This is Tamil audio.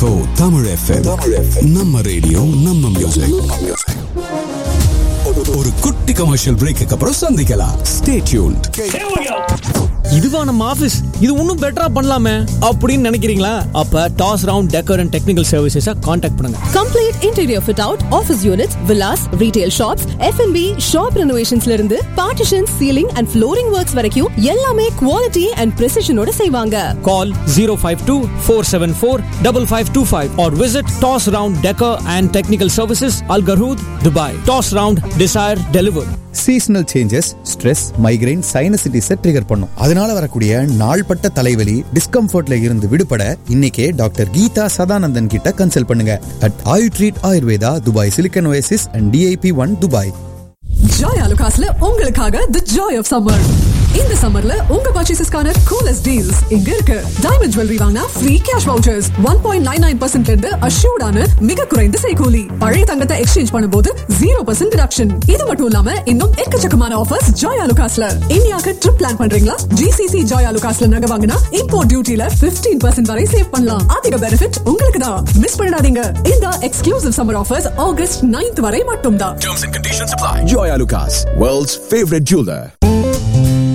ரெயின்போ தமிழ் எஃப்எம் நம்ம ரேடியோ நம்ம மியூசிக் ஒரு குட்டி கமர்ஷியல் பிரேக்கு அப்புறம் சந்திக்கலாம் ஸ்டே டியூன்ட் இதுவா நம்ம ஆபீஸ் இது இன்னும் பெட்டரா பண்ணலாமே அப்படின்னு நினைக்கிறீங்களா அப்ப DAS round decor and technical services contact பண்ணுங்க Complete interior fit out, office units, villas, retail shops, F&B, shop renovations-ல இருந்து partitions, ceiling and flooring works வரைக்கும் எல்லாமே quality and precision ஓட செய்வாங்க. Call zero five two four seven four double five two five or visit DAS round decor and technical services Al Garhoud Dubai DAS round desire deliver seasonal changes stress migraine சைனசிட்டிஸை ட்ரிகர் பண்ணும் அதனால வரக்கூடிய நாள்பட்ட தலைவலி டிஸ்கம்ஃபர்ட்ல இருந்து விடுபட இன்னைக்கே டாக்டர் கீதா சதானந்தன் கிட்ட கன்சல்ட் பண்ணுங்க at Ayu treat Ayurveda Dubai Silicon Oasis and DIP one Dubai Joy அலுகாஸ்ல உங்களுக்காக தி ஜாய் ஆஃப் சம்மர் இந்த சம்மர்ல உங்க பர்ச்சேசஸ்க்கான கூலஸ்ட் டீல்ஸ் இங்க இருக்கு டைமண்ட் ஜுவல்லரி வாங்கினா free cash vouchers one point nine nine percent இருந்து அஷ்யூர்டான மிக குறைந்த செய்கூலி பழைய தங்கத்தை எக்ஸ்சேஞ்ச் பண்ணும்போது ஜீரோ பர்சன்ட் டிடக்ஷன் இது மட்டும் இல்லாம இன்னும் எக்கச்சக்கமான ஆஃபர்ஸ் ஜாய் அலுகாஸ்ல இந்தியாவுக்கு ட்ரிப் பிளான் பண்றீங்களா ஜிசிசி ஜாய் அலுகாஸ்ல நகை வாங்கினா இம்போர்ட் டியூட்டில பிப்டீன் பர்சன்ட் வரை சேவ் பண்ணலாம் அதிக பெனிஃபிட் உங்களுக்கு தான் மிஸ் பண்ணிடாதீங்க இந்த exclusive summer offers August 9th வரை மட்டும்தான் Joy Alucas, world's favorite jeweler.